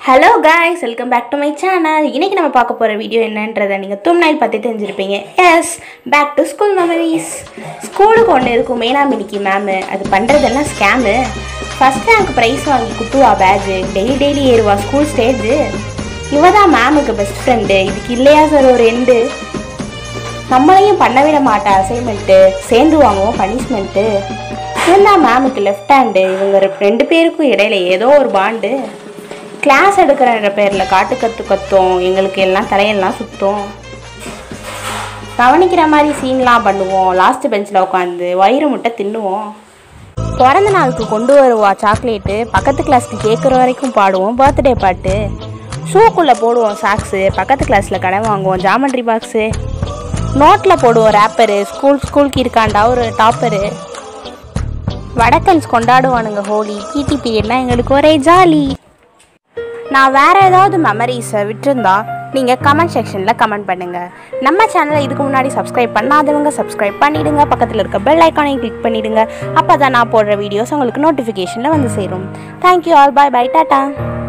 hello guys welcome back to my channel இன்றைக்கி நம்ம பார்க்க போகிற வீடியோ என்னன்றதை நீங்கள் தும்நாயில் பற்றி தெரிஞ்சிருப்பீங்க yes back to school memories ஸ்கூலுக்கு ஒன்று இருக்கும் மேனாமினிக்கு மேமு அது பண்ணுறதெல்லாம் ஸ்கேமு ஃபஸ்ட் ரேங்க் ப்ரைஸ் வாங்கி குத்துவா பேஜு டெய்லி டெய்லி ஏறுவா ஸ்கூல் ஸ்டேஜு இவ தான் மேமுக்கு பெஸ்ட் ஃப்ரெண்டு இதுக்கு இல்லையா சார் ஒரு எண்டு நம்மளையும் பண்ண விட மாட்டா அசைன்மெண்ட்டு சேர்ந்து வாங்குவோம் பனிஷ்மெண்ட்டு இவன் தான் மேமுக்கு லெஃப்ட் ஹேண்டு இவங்க ரெ- ரெண்டு பேருக்கும் இடையில ஏதோ ஒரு பாண்டு கிளாஸ் எடுக்கிறன்ற பேரில் காட்டு கற்று கத்தும் எங்களுக்கு எல்லாம் தலையெல்லாம் சுத்தும் கவனிக்கிற மாதிரி சீன்லாம் பண்ணுவோம் லாஸ்ட் பெஞ்சில் உட்காந்து வயிறு முட்டை தின்னுவோம் பிறந்த நாளுக்கு கொண்டு வருவா சாக்லேட்டு பக்கத்து கிளாஸ்க்கு கேட்குற வரைக்கும் பாடுவோம் பர்த்டே பாட்டு ஷூக்குள்ளே போடுவோம் சாக்ஸு பக்கத்து கிளாஸில் கடை வாங்குவோம் ஜாமெண்ட்ரி பாக்ஸு நோட்டில் போடுவோம் ரேப்பரு ஸ்கூல் ஸ்கூலுக்கு இருக்காண்டா ஒரு டாப்பரு வடக்கன்ஸ் கொண்டாடுவானுங்க ஹோலி பிடி பீரியட்னா எங்களுக்கு ஒரே ஜாலி நான் வேறு ஏதாவது மெமரிஸை விட்டுருந்தா நீங்கள் கமெண்ட் செக்ஷனில் கமெண்ட் பண்ணுங்கள் நம்ம சேனலை இதுக்கு முன்னாடி சப்ஸ்கிரைப் பண்ணாதவங்க சப்ஸ்கிரைப் பண்ணிவிடுங்க பக்கத்தில் இருக்க பெல் ஐக்கானையும் கிளிக் பண்ணிவிடுங்க அப்போ தான் நான் போடுற வீடியோஸ் உங்களுக்கு நோட்டிஃபிகேஷனில் வந்து சேரும் thank you all bye bye tata